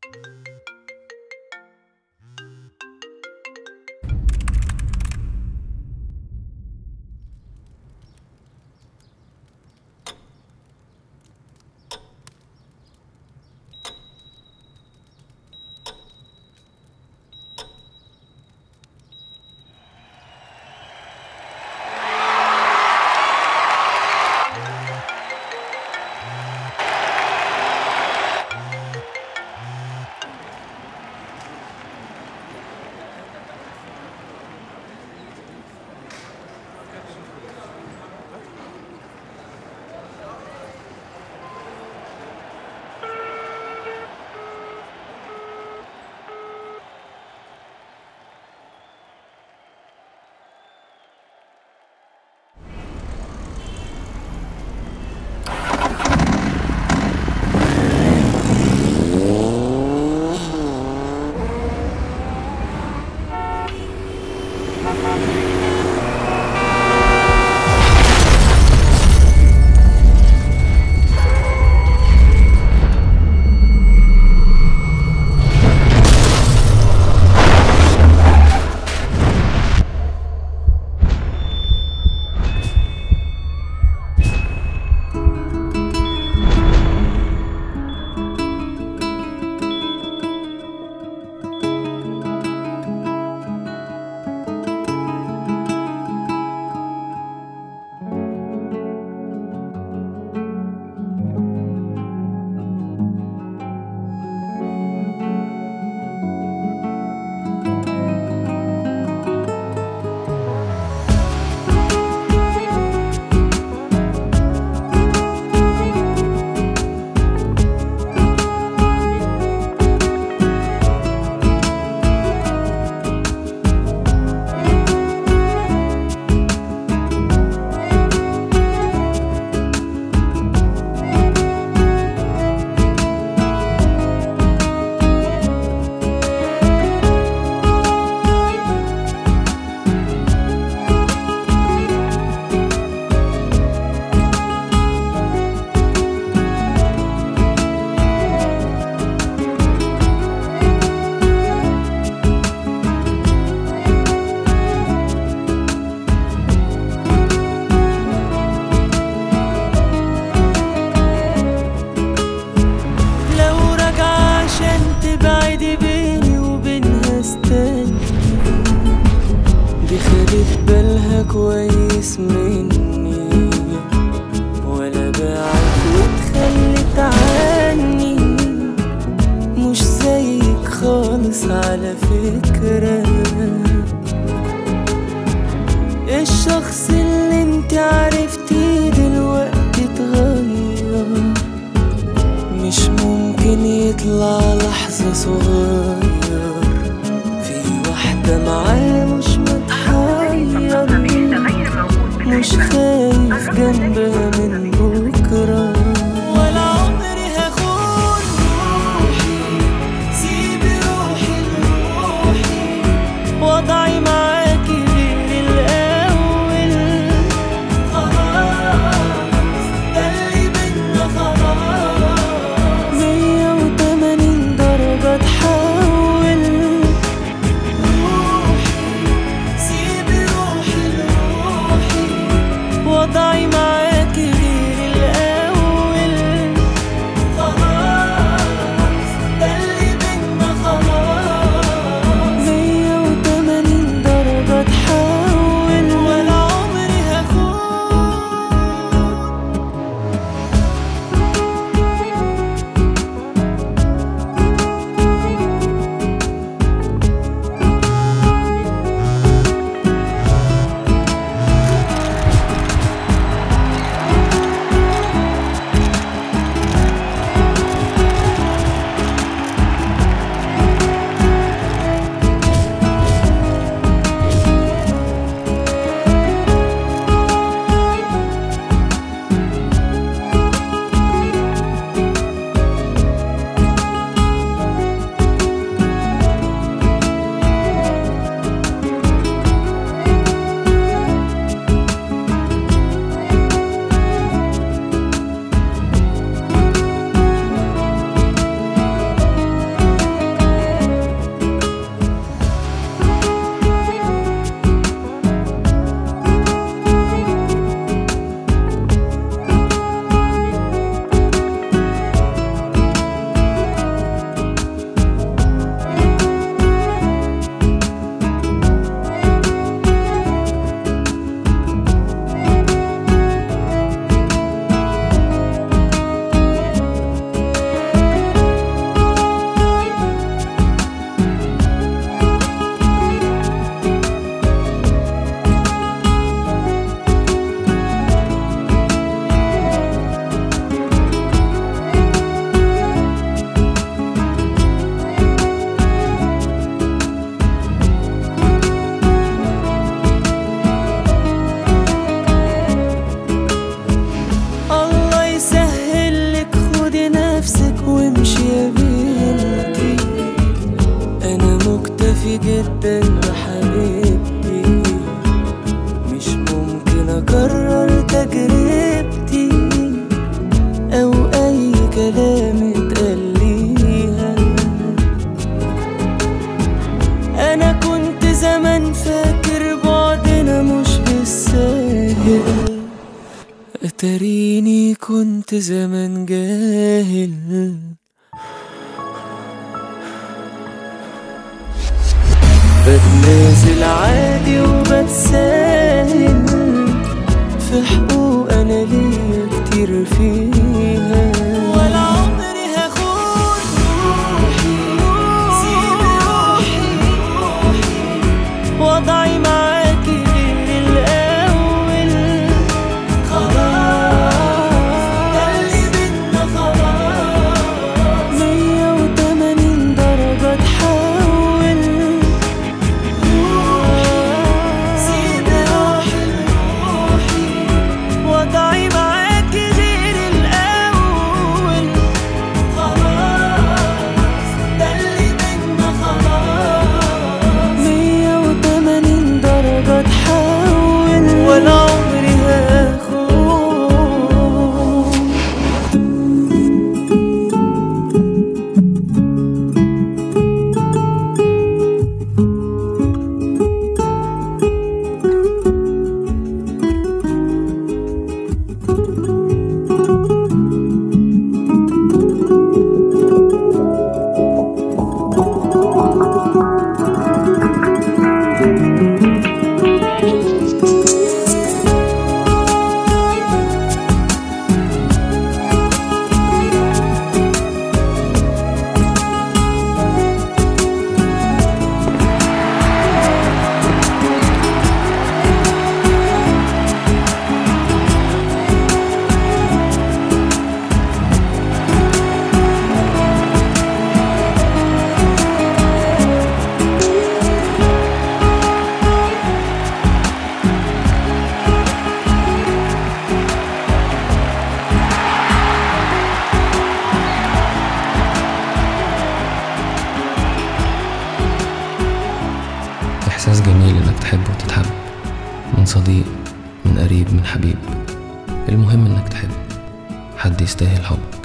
كويس مني ولا باعت وتخلت عني مش زيك خالص على فكرة الشخص اللي انت عرفتيه دلوقتي اتغير مش ممكن يطلع لحظة صغير في واحدة معاه مش متحير مش خايف جنبها من بكرة ولا عمري هخون روحي سيبي روحي لروحي وضعي معاكي غير الأول خلاص ده اللي بينا خلاص مية وتمانين درجة تحول روحي سيبي روحي لروحي وضعي معاكي غير اتريني كنت زمان جاهل بتنازل عادي وبتساهل في حقوق انا ليا كتير فيها ولا عمري هاخد روحي سيب روحي وضعي معاكي غير الاول خلاص ده اللي بينا خلاص مية وتمانين درجة تحول سيب روحي روحي وضعي معاكي غير الأول خلاص ده اللي بينا خلاص مية وتمانين درجة تحول ولا عمري هاخد إحساس جميل إنك تحب وتتحب من صديق من قريب من حبيب المهم إنك تحب حد يستاهل حب